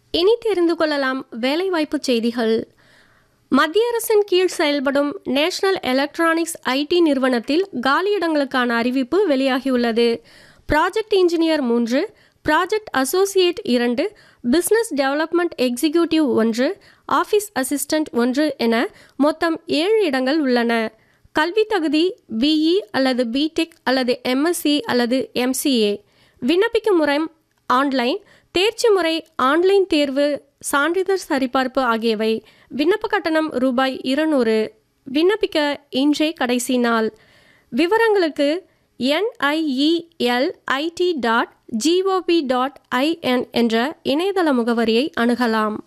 இனி தெரிந்து கொள்ளலாம் வேலைவாய்ப்பு செய்திகள் மத்திய அரசின் கீழ் செயல்படும் நேஷனல் எலக்ட்ரானிக்ஸ் ஐடி நிறுவனத்தில் காலியிடங்களுக்கான அறிவிப்பு வெளியாகியுள்ளது ப்ராஜெக்ட் இன்ஜினியர் மூன்று ப்ராஜெக்ட் அசோசியேட் இரண்டு பிசினஸ் டெவலப்மெண்ட் எக்ஸிக்யூட்டிவ் ஒன்று ஆஃபீஸ் அசிஸ்டண்ட் ஒன்று என மொத்தம் ஏழு இடங்கள் உள்ளன கல்வி தகுதி பிஇ அல்லது பிடெக் அல்லது எம்எஸ்சி அல்லது எம்சிஏ விண்ணப்பிக்கும் முறை ஆன்லைன் தேர்ச்சி முறை ஆன்லைன் தேர்வு சான்றிதழ் சரிபார்ப்பு ஆகியவை விண்ணப்ப கட்டணம் ரூபாய் இருநூறு விண்ணப்பிக்க இன்றே கடைசி நாள் விவரங்களுக்கு NIEL IT dot GOP dot IN என்ற இணையதள முகவரியை அணுகலாம்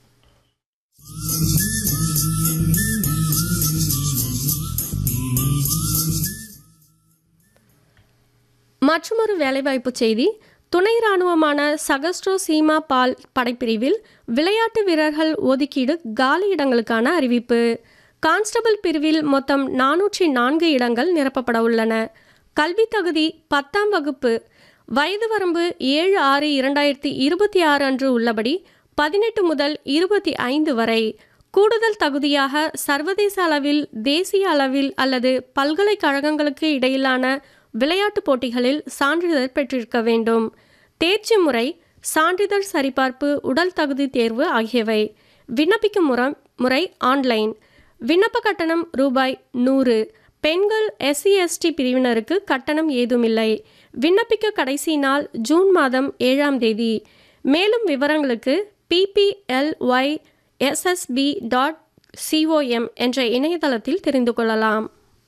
மற்றொரு வேலைவாய்ப்பு செய்தி துணை இராணுவமான சகஸ்ட்ரோ சீமா பால் படைப்பிரிவில் விளையாட்டு வீரர்கள் ஒதுக்கீடு காலி இடங்களுக்கான அறிவிப்பு கான்ஸ்டபிள் பிரிவில் மொத்தம் நானூற்றி நான்கு இடங்கள் நிரப்பப்பட உள்ளன கல்வி தகுதி பத்தாம் வகுப்பு வயது வரம்பு ஏழு ஆறு இரண்டாயிரத்தி இருபத்தி ஆறு அன்று உள்ளபடி பதினெட்டு முதல் இருபத்தி ஐந்து வரை கூடுதல் தகுதியாக சர்வதேச அளவில் தேசிய அளவில் அல்லது பல்கலைக்கழகங்களுக்கு இடையிலான விளையாட்டுப் போட்டிகளில் சான்றிதழ் பெற்றிருக்க வேண்டும் தேர்ச்சி முறை சான்றிதழ் சரிபார்ப்பு உடல் தகுதி தேர்வு ஆகியவை விண்ணப்பிக்கும் முறை முறை ஆன்லைன் விண்ணப்ப கட்டணம் ரூபாய் நூறு பெண்கள் எஸ்சி எஸ்டி பிரிவினருக்கு கட்டணம் ஏதுமில்லை விண்ணப்பிக்க கடைசி நாள் ஜூன் மாதம் ஏழாம் தேதி மேலும் விவரங்களுக்கு பிபிஎல்ஒய் எஸ்எஸ்பி டாட் சிஓஎம் என்ற இணையதளத்தில் தெரிந்து கொள்ளலாம்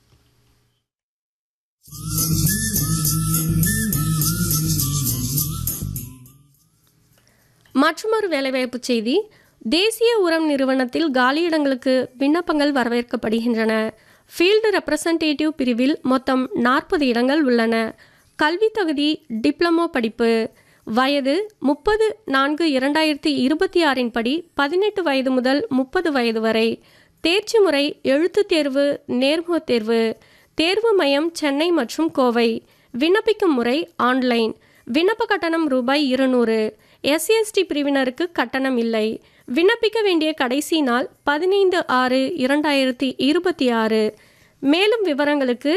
மற்றொரு வேலைவாய்ப்பு செய்தி தேசிய உரம் நிறுவனத்தில் காலியிடங்களுக்கு விண்ணப்பங்கள் வரவேற்கப்படுகின்றன ஃபீல்டு ரெப்ரசன்டேட்டிவ் பிரிவில் மொத்தம் நாற்பது இடங்கள் உள்ளன கல்வி தகுதி டிப்ளமோ படிப்பு வயது முப்பது நான்கு இரண்டாயிரத்தி இருபத்தி ஆறின் படி பதினெட்டு வயது முதல் முப்பது வயது வரை தேர்ச்சி முறை எழுத்துத் தேர்வு நேர்முகத் தேர்வு தேர்வு மையம் சென்னை மற்றும் கோவை விண்ணப்பிக்கும் முறை ஆன்லைன் விண்ணப்ப கட்டணம் ரூபாய் இருநூறு எஸ்சிஎஸ்டி பிரிவினருக்கு கட்டணம் இல்லை விண்ணப்பிக்க வேண்டிய கடைசி நாள் பதினைந்து ஆறு இரண்டாயிரத்தி இருபத்தி ஆறு மேலும் விவரங்களுக்கு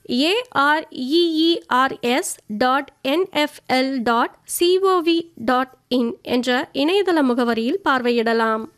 AREERS dot NFL dot COV dot in என்ற இணையதள முகவரியில் பார்வையிடலாம்